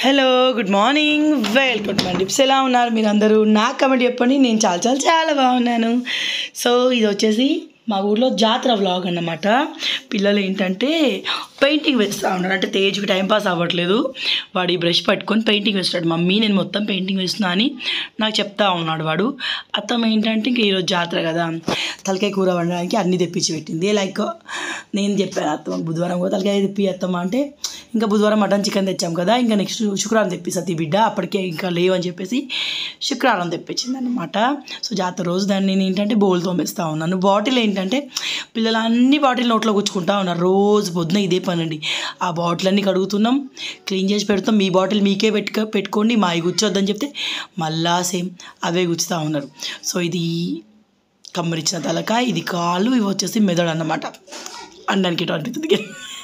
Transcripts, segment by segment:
Hello good morning welcome to my tips ఎలా ఉన్నారు మీరు అందరూ నా కమెంట్ చెప్పండి నేను చాలా చాలా చాలా బాగున్నాను సో ఇది వచ్చేసి మా ఊర్లో జాతర వ్లాగ్ అన్నమాట పిల్లలు ఏంటంటే పెయింటింగ్ వేస్తూ ఉన్నారు అంటే తేజ్కి టైం పాస్ అవ్వట్లేదు వాడు ఈ బ్రష్ పట్టుకొని పెయింటింగ్ వేస్తాడు మమ్మీ నేను మొత్తం పెయింటింగ్ వేస్తున్నా అని నాకు చెప్తా ఉన్నాడు వాడు అత్తమ్మ ఏంటంటే ఇంక ఈరోజు జాతర కదా తలకాయ కూర వండడానికి అన్నీ తెప్పించి పెట్టింది లైక్ నేను చెప్పాను అత్తమ్మ బుధవారం కూడా తలకాయ తెప్పి అత్తమ్మ అంటే ఇంకా బుధవారం మటన్ చికెన్ తెచ్చాం కదా ఇంకా నెక్స్ట్ శుక్రవారం తెప్పిస్తుంది ఈ బిడ్డ అప్పటికే ఇంకా లేవని చెప్పేసి శుక్రవారం తెప్పించింది అనమాట సో జాతర రోజు దాన్ని నేను ఏంటంటే బౌల్ తోమేస్తూ ఉన్నాను బాటిల్ ఏంటంటే పిల్లలు అన్ని బాటిల్ నోట్లో గుచ్చుకుంటా ఉన్నారు రోజు పొద్దున ఇదే పనండి ఆ బాటిల్ అన్ని కడుగుతున్నాం క్లీన్ చేసి పెడతాం మీ బాటిల్ మీకే పెట్టుక పెట్టుకోండి మా గుచ్చొద్దని చెప్తే మళ్ళా సేమ్ అవే గుచ్చుతూ ఉన్నారు సో ఇది కమ్మరిచ్చిన తలకాయ ఇది కాళ్ళు ఇవి వచ్చేసి మెదడు అన్నమాట అనడానికి ఎటు అనిపిస్తుంది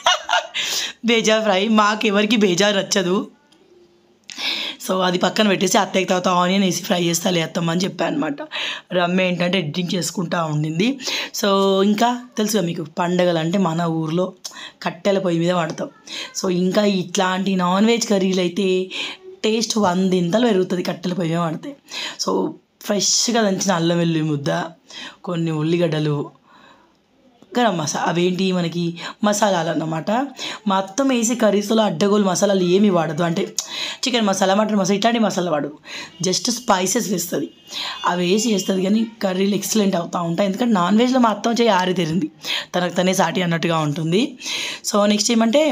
బేజార్ ఫ్రై మాకు ఎవరికి బేజార్ నచ్చదు సో అది పక్కన పెట్టేసి అత్తయ్య తర్వాత ఆనియన్ వేసి ఫ్రై చేస్తా అత్తమ్మని చెప్పాను అనమాట రమ్మ ఏంటంటే ఎడిటింగ్ చేసుకుంటా ఉండింది సో ఇంకా తెలుసుగా మీకు పండగలు అంటే మన ఊర్లో కట్టెల పొయ్యి మీద పడతాం సో ఇంకా ఇట్లాంటి నాన్ వెజ్ కర్రీలు అయితే టేస్ట్ వందింతలు పెరుగుతుంది కట్టెల పొయ్యి మీద పడితే సో ఫ్రెష్గా దంచిన అల్లం వెల్లుల్లి ముద్ద కొన్ని ఉల్లిగడ్డలు గరం మసాలా అవేంటి మనకి మసాలాలు అన్నమాట మొత్తం వేసి కర్రీస్లో అడ్డగోలు మసాలాలు ఏమి వాడదు అంటే చికెన్ మసాలా మటన్ మసాలా ఇట్లాంటి మసాలా వాడదు జస్ట్ స్పైసెస్ వేస్తుంది అవి వేసి వేస్తుంది కానీ కర్రీలు ఎక్సలెంట్ అవుతూ ఉంటాయి ఎందుకంటే నాన్ వెజ్లో మా అత్తం చేయి ఆరి తెరింది తనకు తనే సాటి అన్నట్టుగా ఉంటుంది సో నెక్స్ట్ ఏమంటే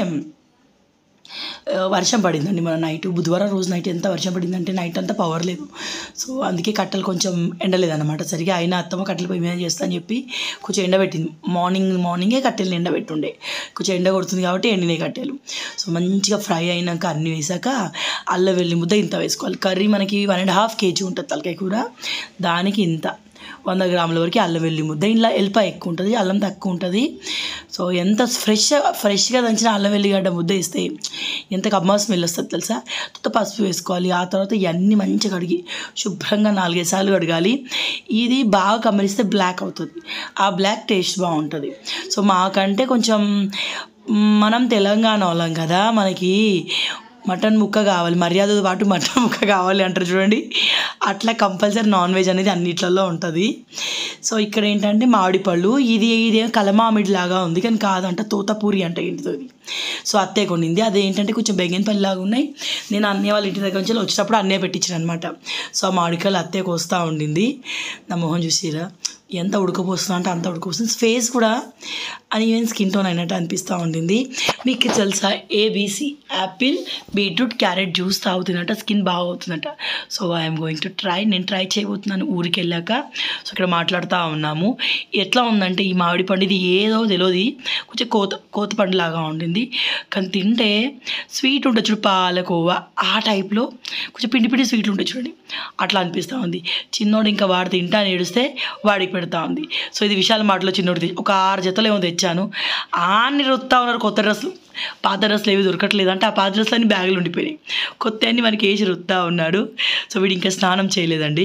ఆ, వర్షం పడిందండి మన నైట్ బుధవారం రోజు నైట్ ఎంత వర్షం పడిందంటే నైట్ అంతా పవర్ లేదు సో అందుకే కట్టెలు కొంచెం ఎండలేదన్నమాట సరిగా అయినా అత్తమ్మ కట్టెలు పోయి మీద చేస్తా అని చెప్పి కొంచెం ఎండబెట్టింది మార్నింగ్ మార్నింగే కట్టెలు ఎండబెట్టుండే కొంచెం ఎండ కొడుతుంది కాబట్టి ఎండినాయి కట్టెలు సో మంచిగా ఫ్రై అయినాక అన్నీ వేసాక అల్లం వెల్లి ముద్ద ఇంత వేసుకోవాలి కర్రీ మనకి వన్ అండ్ హాఫ్ కేజీ ఉంటుంది తలకాయ కూర దానికి ఇంత వంద గ్రాముల వరకు అల్లం వెల్లి ముద్ద ఇంట్లో ఎల్ప ఎక్కువ ఉంటుంది అల్లం తక్కువ ఉంటుంది సో ఎంత ఫ్రెష్ ఫ్రెష్గా దంచిన అల్లం వెల్లిగడ్డ ముద్ద వేస్తే ఎంత కమ్మా స్మెల్ వస్తుంది తెలుసా తర్వాత పసుపు వేసుకోవాలి ఆ తర్వాత ఇవన్నీ మంచిగా కడిగి శుభ్రంగా నాలుగైదు సార్లు కడగాలి ఇది బాగా కమ్మరిస్తే బ్లాక్ అవుతుంది ఆ బ్లాక్ టేస్ట్ బాగుంటుంది సో మాకంటే కొంచెం మనం తెలంగాణ వాళ్ళం కదా మనకి మటన్ ముక్క కావాలి మర్యాదతో పాటు మటన్ ముక్క కావాలి అంటారు చూడండి అట్లా కంపల్సరీ నాన్ వెజ్ అనేది అన్నిట్లలో ఉంటుంది సో ఇక్కడ ఏంటంటే మామిడి పళ్ళు ఇది ఇది కలమామిడి లాగా ఉంది కానీ కాదంట తోతపూరి అంటే ఏంటిదో ఇది సో అత్తయ్య కొనింది అదేంటంటే కొంచెం బెంగన్పల్లి లాగా ఉన్నాయి నేను అన్నయ్య వాళ్ళ ఇంటి దగ్గర నుంచి వచ్చేటప్పుడు అన్నయ్య పెట్టించాను అనమాట సో ఆ మామిడికాయలు అత్తయ్యకు వస్తూ ఉండింది నా మొహం చూసిరా ఎంత ఉడకపోస్తుందో అంటే అంత ఉడకపోతుంది ఫేస్ కూడా అని ఈవెన్ స్కిన్ టోన్ అయినట్టు అనిపిస్తూ ఉండింది మీకు తెలుసా ABC apple beetroot carrot juice తాగుతున్నట్ట స్కిన్ బాగా అవుతుందట so I'm going to try నేను ట్రై చేయబోతున్నాను ఊరికి వెళ్ళాక సో ఇక్కడ మాట్లాడుతూ ఉన్నాము ఎట్లా ఉందంటే ఈ మామిడి పండు ఇది ఏదో తెలియదు కొంచెం కోత కోత పండు లాగా ఉండింది కానీ తింటే స్వీట్ ఉంటుంది చూడు పాలకోవా ఆ టైప్లో కొంచెం పిండి పిండి స్వీట్లు ఉంటాయి చూడండి అట్లా అనిపిస్తూ ఉంది చిన్నోడు ఇంకా వాడు తింటా అని ఏడిస్తే వాడికి పెడతా ఉంది సో ఇది విశాల మాటలో చిన్నోడు తెచ్చి- ఒక ఆరు జతలు ఏమో తెచ్చాను ఆన్ని రుత్తా ఉన్నారు కొత్త డ్రెస్సులు పాత డ్రెస్సులు ఏవి దొరకట్లేదు అంటే ఆ పాత డ్రెస్సులు అన్ని బ్యాగులు ఉండిపోయినాయి కొత్త అన్ని మనకి వేసి రుత్తా ఉన్నాడు సో వీడు ఇంకా స్నానం చేయలేదండి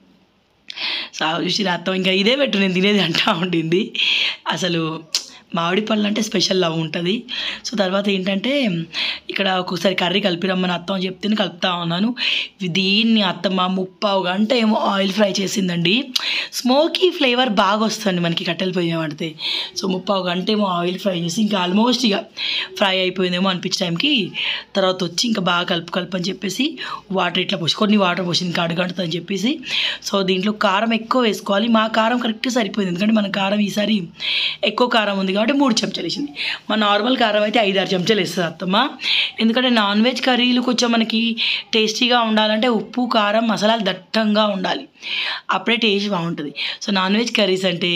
సో చూసి అర్థం ఇంకా ఇదే పెట్టు నేను తినేది అంటా ఉండింది అసలు మామిడి పళ్ళు అంటే స్పెషల్ లవ్ ఉంటుంది సో తర్వాత ఏంటంటే ఇక్కడ ఒక్కొక్కసారి కర్రీ కలిపి రమ్మని అత్తం చెప్తే కలుపుతా ఉన్నాను దీన్ని అత్తమ్మ ముప్పావు గంట ఏమో ఆయిల్ ఫ్రై చేసిందండి స్మోకీ ఫ్లేవర్ బాగా వస్తుంది మనకి కట్టెలు పొయ్యి పడితే సో ముప్పావు గంట ఏమో ఆయిల్ ఫ్రై చేసి ఇంకా ఆల్మోస్ట్ ఇక ఫ్రై అయిపోయిందేమో అనిపించే టైంకి తర్వాత వచ్చి ఇంకా బాగా కలుపు కలుపు అని చెప్పేసి వాటర్ ఇట్లా పోసి కొన్ని వాటర్ పోసింది ఇంకా అడుగంటుంది అని చెప్పేసి సో దీంట్లో కారం ఎక్కువ వేసుకోవాలి మా కారం కరెక్ట్ సరిపోయింది ఎందుకంటే మన కారం ఈసారి ఎక్కువ కారం ఉంది కాబట్టి మూడు చెంచాలు వేసింది మా నార్మల్ కారం అయితే ఐదు ఆరు చెంచాలు వేస్తుంది అత్తమ్మ ఎందుకంటే నాన్ వెజ్ కర్రీలు కొంచెం మనకి టేస్టీగా ఉండాలంటే ఉప్పు కారం మసాలాలు దట్టంగా ఉండాలి అప్పుడే టేస్ట్ బాగుంటుంది సో నాన్ వెజ్ కర్రీస్ అంటే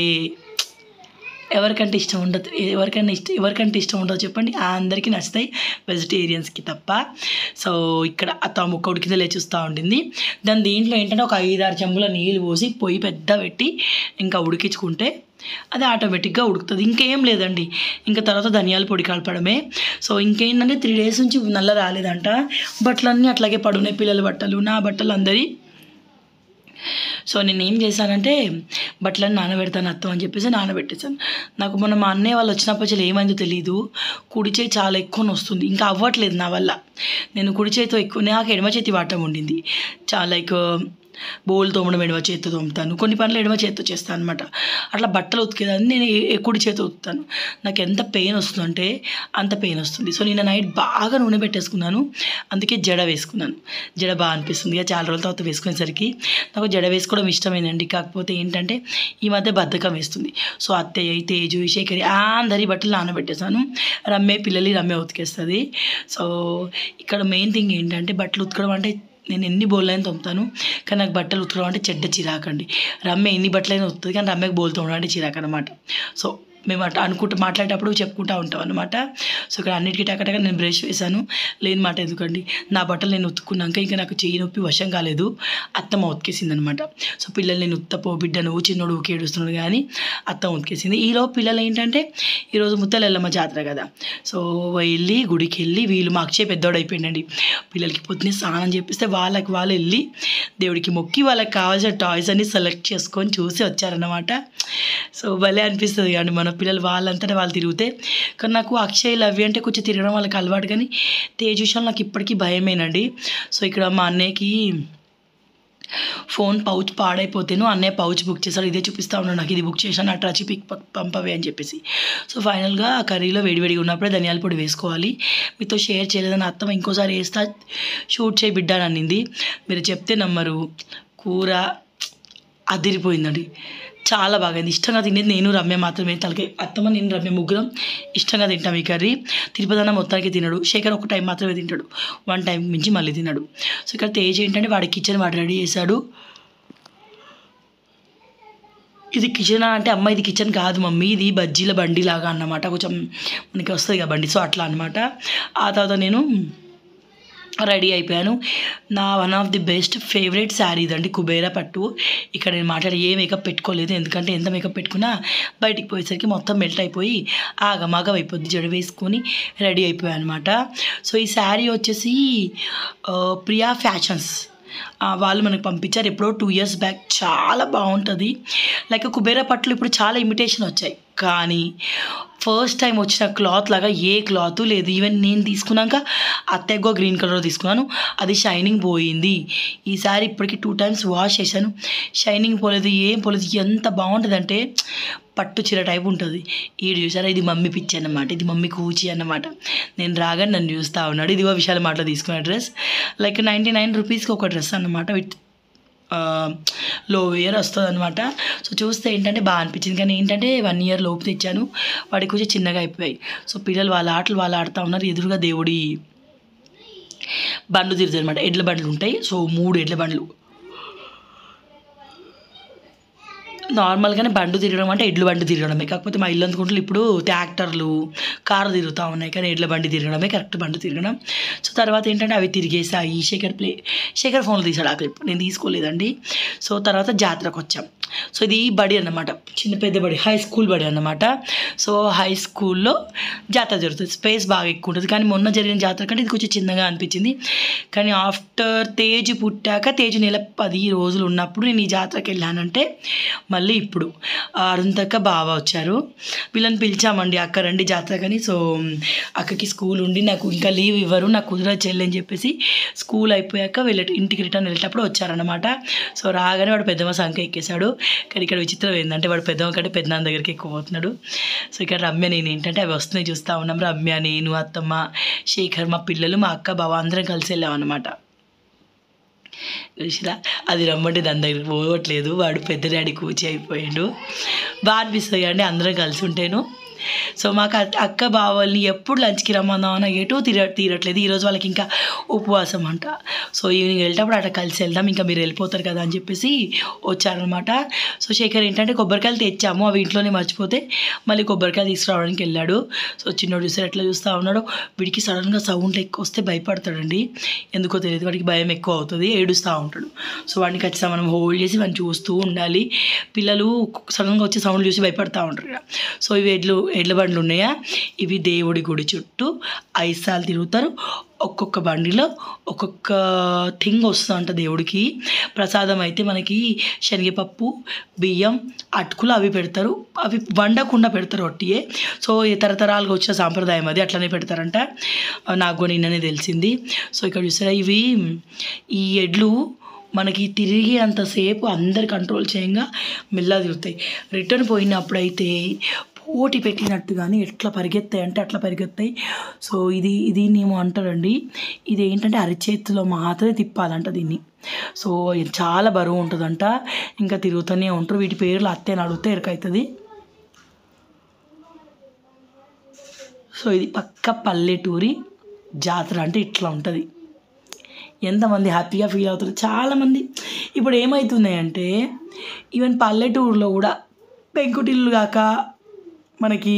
ఎవరికంటే ఇష్టం ఉండదు ఎవరికైనా ఇష్టం ఎవరికంటే ఇష్టం ఉండదు చెప్పండి అందరికీ నచ్చుతాయి వెజిటేరియన్స్కి తప్ప సో ఇక్కడ అత్త ముక్క ఉడికితే లేచూస్తూ ఉండింది దాని దీంట్లో ఏంటంటే ఒక ఐదు ఆరు చెంబుల నీళ్ళు పోసి పొయ్యి పెద్ద పెట్టి ఇంకా ఉడికించుకుంటే అది ఆటోమేటిక్గా ఉడుకుతుంది ఇంకేం లేదండి ఇంకా తర్వాత ధనియాల పొడి కలపడమే సో ఇంకేంటంటే త్రీ డేస్ నుంచి నల్ల రాలేదంట బట్టలన్నీ అట్లాగే పడున్నాయి పిల్లల బట్టలు నా బట్టలు అందరి సో నేను ఏం చేశానంటే బట్టలను నానబెడతాను అత్తం అని చెప్పేసి నానబెట్టేశాను నాకు మొన్న మా అన్నయ్య వాళ్ళు వచ్చినప్పటి నుంచి ఏమైందో తెలియదు కుడి చేయి చాలా ఎక్కువ వస్తుంది ఇంకా అవ్వట్లేదు నా వల్ల నేను కుడి చేతితో ఎక్కువ నాకు ఎడమ చేతి వాటం ఉండింది చాలా లైక్ బోల్ తోమడం ఎడమ చేతితో తోముతాను కొన్ని పనులు ఎడమ చేతితో చేస్తాను అనమాట అట్లా బట్టలు ఉతికేదాన్ని నేను ఏ- ఏ కుడి చేతితో ఉతుకుతాను నాకు ఎంత పెయిన్ వస్తుందంటే అంత పెయిన్ వస్తుంది సో నిన్న నైట్ బాగా నూనె పెట్టేసుకున్నాను అందుకే జడ వేసుకున్నాను జడ బాగా అనిపిస్తుంది ఇక చాలా రోజుల తర్వాత వేసుకునేసరికి నాకు జడ వేసుకోవడం ఇష్టమేనండి కాకపోతే ఏంటంటే ఈ మధ్య బద్ధకం వేస్తుంది సో అత్తయ్య తేజు శేఖరి అందరి బట్టలు నానబెట్టేశాను రమ్మే పిల్లలు రమ్మే ఉతికేస్తుంది సో ఇక్కడ మెయిన్ థింగ్ ఏంటంటే బట్టలు ఉతకడం అంటే నేను ఎన్ని బోళ్ళైనా తోముతాను కానీ నాకు బట్టలు ఉతకడం అంటే చెడ్డ చిరాకండి రమ్మ ఎన్ని బట్టలైనా ఉతుంది కానీ రమ్మకి బోల్ తోమడం అంటే చిరాకు అనమాట సో మేము అట్లా అనుకుంటూ మాట్లాడేటప్పుడు చెప్పుకుంటూ ఉంటాం అనమాట సో ఇక్కడ అన్నిటికీ టకటగా నేను బ్రష్ వేశాను లేని మాట ఎందుకండి నా బట్టలు నేను ఉతుక్కున్నాక ఇంకా నాకు చెయ్యి నొప్పి వశం కాలేదు అత్తమ్మ ఉతికేసింది అనమాట సో పిల్లలు నేను ఉత్తపో బిడ్డ నువ్వు చిన్నోడు ఊకే ఏడుస్తున్నాడు కానీ అత్తమ్మ ఉతికేసింది ఈలోపు పిల్లలు ఏంటంటే ఈరోజు ముత్తలెల్లమ్మ జాతర కదా సో వెళ్ళి గుడికి వెళ్ళి వీళ్ళు మా అక్షయ్ పెద్దోడు అయిపోయిందండి పిల్లలకి పొద్దున్నే స్నానం చేపిస్తే వాళ్ళకి వాళ్ళు వెళ్ళి దేవుడికి మొక్కి వాళ్ళకి కావాల్సిన టాయ్స్ అన్ని సెలెక్ట్ చేసుకొని చూసి వచ్చారన్నమాట సో భలే అనిపిస్తుంది కానీ మన పిల్లలు వాళ్ళంతటా వాళ్ళు తిరిగితే కానీ నాకు అక్షయ్ లవ్య అంటే కొంచెం తిరగడం వాళ్ళకి అలవాటు కానీ తేజుషాలు నాకు ఇప్పటికీ భయమేనండి సో ఇక్కడ మా అన్నయ్యకి ఫోన్ పౌచ్ పాడైపోతేను అన్నయ్య పౌచ్ బుక్ చేశాడు ఇదే చూపిస్తా ఉన్నాడు నాకు ఇది బుక్ చేశాను అట్లా వచ్చి పిక్ పక్ పంపవే అని చెప్పేసి సో ఫైనల్గా ఆ కర్రీలో వేడివేడిగా ఉన్నప్పుడే ధనియాల పొడి వేసుకోవాలి మీతో షేర్ చేయలేదని అత్తమ్మ ఇంకోసారి వేస్తా షూట్ చేయి బిడ్డ అని అనింది మీరు చెప్తే నమ్మరు కూర అదిరిపోయిందండి చాలా బాగుంది ఇష్టంగా తినేది నేను రమ్య మాత్రమే తలకి అత్తమ్మ నేను రమ్య ముగ్గురం ఇష్టంగా తింటాం ఈ కర్రీ తిరుపతి మొత్తానికి తినడు శేఖర్ ఒక టైం మాత్రమే తింటాడు వన్ టైం మించి మళ్ళీ తినడు సో ఇక్కడ తేజ్ ఏంటంటే వాడి కిచెన్ వాడు రెడీ చేశాడు ఇది కిచెన్ అంటే అమ్మ ఇది కిచెన్ కాదు మమ్మీ ఇది బజ్జీల బండి లాగా అన్నమాట కొంచెం మనకి వస్తుంది కదా బండి సో అట్లా అనమాట ఆ తర్వాత నేను రెడీ అయిపోయాను నా one of the best favourite sari ఇదండి కుబేరా పట్టు ఇక్కడ నేను మాట్లాడి ఏ మేకప్ పెట్టుకోలేదు ఎందుకంటే ఎంత మేకప్ పెట్టుకున్నా బయటికి పోయేసరికి మొత్తం మెల్ట్ అయిపోయి ఆగమాగం అయిపోద్ది జడ వేసుకొని రెడీ అయిపోయాను అనమాట సో ఈ శారీ వచ్చేసి ఆ, ప్రియా ఫ్యాషన్స్ ఆ, వాళ్ళు మనకు పంపించారు ఎప్పుడో టూ ఇయర్స్ బ్యాక్ చాలా బాగుంటుంది లైక్ కుబేరా పట్లు ఇప్పుడు చాలా ఇమిటేషన్ వచ్చాయి కానీ ఫస్ట్ టైం వచ్చిన క్లాత్ లాగా ఏ క్లాత్ లేదు ఈవెన్ నేను తీసుకున్నాక అత్తెగ్గో గ్రీన్ కలర్ తీసుకున్నాను అది షైనింగ్ పోయింది ఈసారి ఇప్పటికి టూ టైమ్స్ వాష్ చేశాను షైనింగ్ పోలేదు ఏం పోలేదు ఎంత బాగుంటుందంటే పట్టు చీర టైప్ ఉంటుంది ఈడు చూసారా ఇది మమ్మీ పిచ్చి అన్నమాట ఇది మమ్మీ కూచి అన్నమాట నేను రాగానే నన్ను చూస్తూ ఉన్నాడు ఇదిగో విశాల మాటలో తీసుకున్న డ్రెస్ లైక్ నైంటీ నైన్ రూపీస్కి ఒక డ్రెస్ అన్నమాట విత్ లో ఇయర్ వస్తుంది అనమాట సో చూస్తే ఏంటంటే బాగా అనిపించింది కానీ ఏంటంటే వన్ ఇయర్ లోపు తెచ్చాను వాడికి కొంచెం చిన్నగా అయిపోయాయి సో పిల్లలు వాళ్ళ ఆటలు వాళ్ళు ఆడుతూ ఉన్నారు ఎదురుగా దేవుడి బండ్లు తిరుగుతాయి అనమాట ఎడ్ల బండ్లు ఉంటాయి సో మూడు ఎడ్ల బండ్లు నార్మల్గానే బండు తిరగడం అంటే ఎడ్ల బండి తిరగడమే కాకపోతే మా ఇల్లు అందుకుంటూ ఇప్పుడు ట్రాక్టర్లు కారు తిరుగుతూ ఉన్నాయి కానీ ఎడ్ల బండి తిరగడమే కరెక్ట్ బండి తిరగడం సో తర్వాత ఏంటంటే అవి తిరిగేసాయి శేఖర్ ప్లే శేఖర్ ఫోన్లో తీసాడు ఆ క్లిప్ నేను తీసుకోలేదండి సో తర్వాత జాతరకు వచ్చాం సో ఇది బడి అన్నమాట చిన్న పెద్ద బడి హై స్కూల్ బడి అన్నమాట సో హై స్కూల్లో జాతర జరుగుతుంది స్పేస్ బాగా ఎక్కువ ఉంటుంది కానీ మొన్న జరిగిన జాతర కంటే ఇది కొంచెం చిన్నగా అనిపించింది కానీ ఆఫ్టర్ తేజ్ పుట్టాక తేజ్ నెల పది రోజులు ఉన్నప్పుడు నేను ఈ జాతరకి వెళ్ళానంటే మళ్ళీ ఇప్పుడు అరుంతక్క బావ వచ్చారు వీళ్ళని పిలిచామండి అక్క రండి జాతర కానీ సో అక్కకి స్కూల్ ఉండి నాకు ఇంకా లీవ్ ఇవ్వరు నాకు కుదరదు చెల్లి అని చెప్పేసి స్కూల్ అయిపోయాక వెళ్ళే ఇంటికి రిటర్న్ వెళ్ళేటప్పుడు వచ్చారనమాట సో రాగానే వాడు పెద్దమ్మ సంఖ్య ఎక్కేశాడు కానీ ఇక్కడ విచిత్రం ఏంటంటే వాడు పెద్దమ్మ కంటే పెద్దనాన్న దగ్గరికి ఎక్కువ పోతున్నాడు సో ఇక్కడ రమ్య నేను ఏంటంటే అవి వస్తున్నాయి చూస్తూ ఉన్నాం రమ్య నేను అత్తమ్మ శేఖర్ మా పిల్లలు మా అక్క బావ అందరం కలిసి వెళ్ళామన్నమాట చూసిరా అది రమ్మంటే దాని దగ్గరికి పోవట్లేదు వాడు పెద్ద డాడీ కూచి అయిపోయాడు బాగా అనిపిస్తుంది అండి అందరం కలిసి ఉంటేను సో మాకు అ- అక్క బావల్ని ఎప్పుడు లంచ్కి రమ్మందాం అన్న ఎటు తీర తీరట్లేదు ఈరోజు వాళ్ళకి ఇంకా ఉపవాసం అంట సో ఈవినింగ్ వెళ్ళేటప్పుడు అట్లా కలిసి వెళ్దాం ఇంకా మీరు వెళ్ళిపోతారు కదా అని చెప్పేసి వచ్చారనమాట సో శేఖర్ ఏంటంటే కొబ్బరికాయలు తెచ్చాము అవి ఇంట్లోనే మర్చిపోతే మళ్ళీ కొబ్బరికాయలు తీసుకురావడానికి వెళ్ళాడు సో చిన్నోడు చూసారు ఎట్లా చూస్తూ ఉన్నాడు వీడికి సడన్గా సౌండ్ ఎక్కువ వస్తే భయపడతాడండి ఎందుకో తెలియదు వాడికి భయం ఎక్కువ అవుతుంది ఏడుస్తూ ఉంటాడు సో వాడిని ఖచ్చితంగా మనం హోల్డ్ చేసి వాడిని చూస్తూ ఉండాలి పిల్లలు సడన్గా వచ్చి సౌండ్ చూసి భయపడతా ఉంటారు ఇక. సో ఇవి ఎడ్లు ఎడ్ల బండ్లు ఉన్నాయా ఇవి దేవుడి గుడి చుట్టూ ఐదు సార్లు తిరుగుతారు ఒక్కొక్క బండిలో ఒక్కొక్క థింగ్ వస్తుందంట దేవుడికి ప్రసాదం అయితే మనకి శనగపప్పు బియ్యం అటుకులు అవి పెడతారు అవి వండకుండా పెడతారు ఒట్టియే సో ఈ తరతరాలుగా వచ్చిన సాంప్రదాయం అది అట్లనే పెడతారంట ఆ, నాకు కూడా నిన్ననే తెలిసింది సో ఇక్కడ చూసారా ఇవి ఈ ఎడ్లు మనకి తిరిగి అంతసేపు అందరు కంట్రోల్ చేయంగా మెల్లగా తిరుగుతాయి రిటర్న్ పోయినప్పుడైతే పోటీ పెట్టినట్టు కానీ ఎట్లా పరిగెత్తాయి అంటే అట్లా పరిగెత్తాయి సో ఇది ఇది ఏమో అంటారండి ఇది ఏంటంటే అరిచేతిలో మాత్రమే తిప్పాలంట దీన్ని సో ఇది చాలా బరువు ఉంటుందంట ఇంకా తిరుగుతూనే ఉంటారు వీటి పేర్లు అత్తేని అడిగితే ఎరకవుతుంది సో ఇది పక్క పల్లెటూరి జాతర అంటే ఇట్లా ఉంటుంది ఎంతమంది హ్యాపీగా ఫీల్ అవుతారు చాలామంది ఇప్పుడు ఏమవుతున్నాయంటే ఈవెన్ పల్లెటూరులో కూడా పెంకుటిల్లు కాక మనకి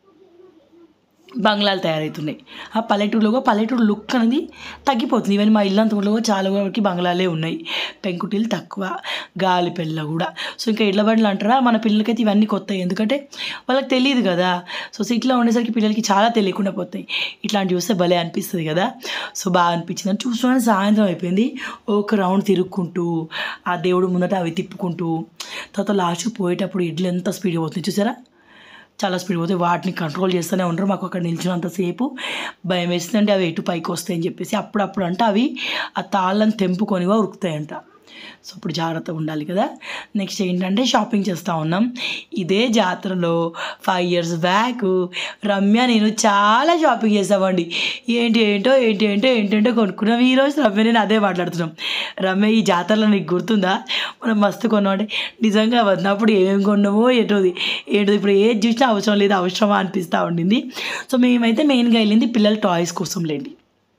బంగ్లాలు తయారవుతున్నాయి ఆ పల్లెటూరులో కూడా పల్లెటూరు లుక్ అనేది తగ్గిపోతుంది ఈవెన్ మా ఇల్లంతలో కూడా చాలా వరకు బంగ్లాలే ఉన్నాయి పెంకుటిల్లు తక్కువ గాలి పిల్ల కూడా సో ఇంకా ఇళ్ళ బండ్లు అంటారా మన పిల్లలకైతే ఇవన్నీ కొత్త ఎందుకంటే వాళ్ళకి తెలియదు కదా సో సిటీలో ఉండేసరికి పిల్లలకి చాలా తెలియకుండా పోతాయి ఇట్లాంటివి చూస్తే భలే అనిపిస్తుంది కదా సో బాగా అనిపించింది చూస్తున్నాను సాయంత్రం అయిపోయింది ఒక రౌండ్ తిరుక్కుంటూ ఆ దేవుడు ముందట అవి తిప్పుకుంటూ తర్వాత లాస్ట్కి పోయేటప్పుడు ఇడ్లు ఎంత స్పీడ్ పోతుంది చూసారా చాలా స్పీడ్ పోతే వాటిని కంట్రోల్ చేస్తూనే ఉంటారు మాకు అక్కడ నిల్చున్నంతసేపు భయం వేస్తుందంటే అవి ఎటు పైకి వస్తాయని చెప్పేసి అప్పుడప్పుడు అంటే అవి ఆ తాళ్ళని తెంపుకొనివా ఉరుకుతాయంట సో ఇప్పుడు జాగ్రత్తగా ఉండాలి కదా నెక్స్ట్ ఏంటంటే షాపింగ్ చేస్తూ ఉన్నాం ఇదే జాతరలో ఫైవ్ ఇయర్స్ బ్యాక్ రమ్య నేను చాలా షాపింగ్ చేసామండి ఏంటి ఏంటో ఏంటి ఏంటో ఏంటంటో కొనుక్కున్నాం ఈరోజు రమ్య నేను అదే మాట్లాడుతున్నాం రమ్య ఈ జాతరలో నీకు గుర్తుందా మనం మస్తు కొన్నాం అంటే నిజంగా వదినప్పుడు ఏమేమి కొన్నామో ఏంటోది ఏంటో ఇప్పుడు ఏది చూసినా అవసరం లేదు అవసరమా అనిపిస్తూ ఉండింది సో మేమైతే మెయిన్గా వెళ్ళింది పిల్లల టాయ్స్ కోసం లేండి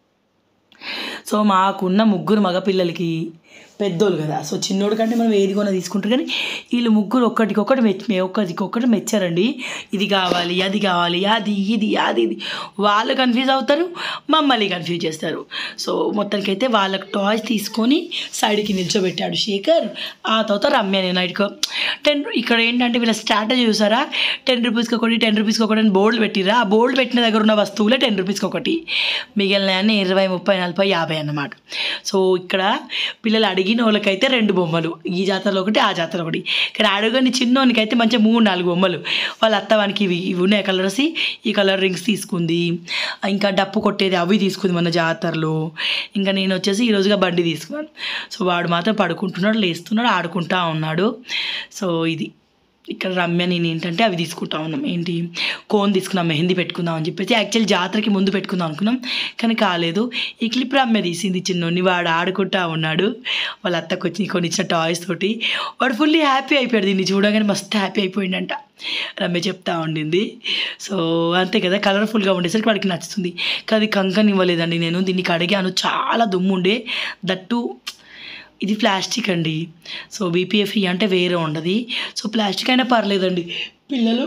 సో మాకున్న ముగ్గురు మగపిల్లలకి పెద్దోళ్ళు కదా సో చిన్నోడు కంటే మనం ఏది కొన్నా తీసుకుంటారు కానీ వీళ్ళు ముగ్గురు ఒక్కటికొక్కటి మెచ్చి ఒక్కటికొక్కటి మెచ్చారండి ఇది కావాలి అది కావాలి అది ఇది అది ఇది వాళ్ళు కన్ఫ్యూజ్ అవుతారు మమ్మల్ని కన్ఫ్యూజ్ చేస్తారు సో మొత్తానికైతే వాళ్ళకి టాయ్స్ తీసుకొని సైడ్కి నిల్చోబెట్టాడు శేఖర్ ఆ తర్వాత రమ్య నేను నైట్కో టెన్ ఇక్కడ ఏంటంటే వీళ్ళ స్ట్రాటజీ చూసారా టెన్ రూపీస్కి ఒకటి టెన్ రూపీస్కి ఒకటి అని బోర్డులు పెట్టిరా ఆ బోర్డు పెట్టిన దగ్గర ఉన్న వస్తువులే టెన్ రూపీస్కి ఒకటి మిగిలిన అన్ని ఇరవై ముప్పై నలభై యాభై అన్నమాట సో ఇక్కడ పిల్లలు అడిగిన వాళ్ళకైతే రెండు బొమ్మలు ఈ జాతరలో ఒకటి ఆ జాతర ఒకటి కానీ అడగని చిన్నోనికి అయితే మంచిగా మూడు నాలుగు బొమ్మలు వాళ్ళ అత్తవానికి ఇవి ఇవి ఉన్నాయి కలర్స్ ఈ కలర్ రింగ్స్ తీసుకుంది ఇంకా డప్పు కొట్టేది అవి తీసుకుంది మన జాతరలో ఇంకా నేను వచ్చేసి ఈరోజుగా బండి తీసుకున్నాను సో వాడు మాత్రం పడుకుంటున్నాడు లేస్తున్నాడు ఆడుకుంటా ఉన్నాడు సో ఇది ఇక్కడ రమ్య నేను ఏంటంటే అవి తీసుకుంటా ఉన్నాం ఏంటి కోన్ తీసుకున్నాం మెహందీ పెట్టుకుందాం అని చెప్పేసి యాక్చువల్లీ జాతరకి ముందు పెట్టుకుందాం అనుకున్నాం కానీ కాలేదు ఈ క్లిప్ రమ్య తీసింది చిన్నోని వాడు ఆడుకుంటా ఉన్నాడు వాళ్ళ అత్తకు వచ్చి కొన్ని ఇచ్చిన టాయ్స్ తోటి వాడు ఫుల్లీ హ్యాపీ అయిపోయాడు దీన్ని చూడగానే మస్తు హ్యాపీ అయిపోయిందంట రమ్య చెప్తా ఉండింది సో అంతే కదా కలర్ఫుల్గా ఉండేసరికి వాడికి నచ్చుతుంది కానీ కంకన్ ఇవ్వలేదండి నేను దీనికి అడిగాను చాలా దుమ్ము ఉండే దట్టు ఇది ప్లాస్టిక్ అండి సో బీపీఎఫ్ అంటే వేరే ఉండదు సో ప్లాస్టిక్ అయినా పర్లేదండి పిల్లలు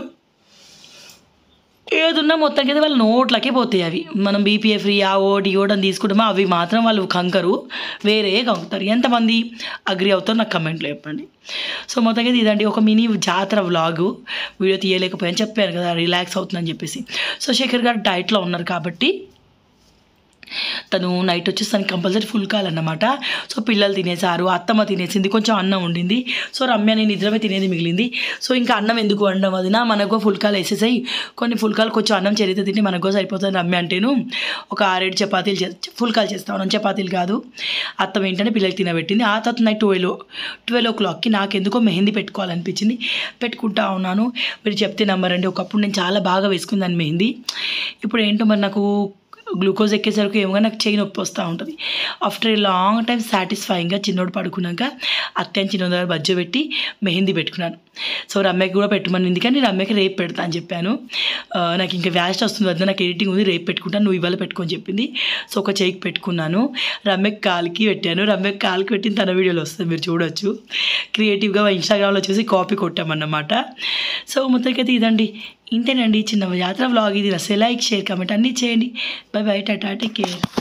ఏదున్నా మొత్తం కింద వాళ్ళ నోట్లకే పోతాయి అవి మనం బీపీఎఫ్ ఆ ఓటి ఓట్ అని తీసుకుంటామో అవి మాత్రం వాళ్ళు కంకరు వేరే కంకుతారు ఎంతమంది అగ్రి అవుతారో నాకు కమెంట్లో చెప్పండి సో మొత్తం మీద ఇదండి ఒక మినీ జాతర వ్లాగు వీడియో తీయలేకపోయాను చెప్పాను కదా రిలాక్స్ అవుతుందని చెప్పేసి సో శేఖర్ గారు డైట్లో ఉన్నారు కాబట్టి తను నైట్ వచ్చేసి తనకి కంపల్సరీ ఫుల్ కావాలన్నమాట సో పిల్లలు తినేసారు అత్తమ్మ తినేసింది కొంచెం అన్నం ఉండింది సో రమ్య నేను ఇద్దరమే తినేది మిగిలింది సో ఇంకా అన్నం ఎందుకు వండడం వదిన మనకు ఫుల్ కాలు వేసేసాయి కొన్ని ఫుల్ కాలు కొంచెం అన్నం చరిత్ర తింటే మనకు సరిపోతుంది రమ్య అంటేను ఒక ఆరేడు చపాతీలు చే ఫుల్ కాలు చేస్తా ఉన్నాను చపాతీలు కాదు అత్తం ఏంటంటే పిల్లలకి తినబెట్టింది ఆ తర్వాత నైట్ ట్వెల్వ్ ట్వెల్వ్ ఓ క్లాక్కి నాకు ఎందుకో మెహందీ పెట్టుకోవాలనిపించింది పెట్టుకుంటా ఉన్నాను మీరు చెప్తే నమ్మరండి ఒకప్పుడు నేను చాలా బాగా వేసుకుందాన్ని మెహందీ ఇప్పుడు ఏంటో మరి నాకు గ్లూకోజ్ ఎక్కేసరికి ఏమో నాకు చెయ్యి నొప్పి వస్తూ ఉంటుంది ఆఫ్టర్ ఏ లాంగ్ టైం సాటిస్ఫైయింగ్గా చిన్నోడు పడుకున్నాక అత్తయ్య చిన్న దగ్గర బజ్జ పెట్టి మెహందీ పెట్టుకున్నాను సో రమ్యకి కూడా పెట్టమనింది కానీ రమ్యకి రేపు పెడతా అని చెప్పాను ఆ, నాకు ఇంకా వ్యాస్ట్ వస్తుంది వద్ద నాకు ఎడిటింగ్ ఉంది రేపు పెట్టుకుంటాను నువ్వు ఇవాళ పెట్టుకొని చెప్పింది సో ఒక చేయికి పెట్టుకున్నాను రమ్యకి కాలుకి పెట్టాను రమ్యకి కాలుకి పెట్టిన తన వీడియోలు వస్తుంది మీరు చూడొచ్చు క్రియేటివ్గా ఇన్స్టాగ్రామ్లో వచ్చేసి కాపీ కొట్టామన్నమాట సో మొత్తానికైతే ఇదండి ఇంతేనండి చిన్న జాతర వ్లాగ్ ఇది నచ్చే లైక్ షేర్ కామెంట్ అన్నీ చేయండి bye bye tata take care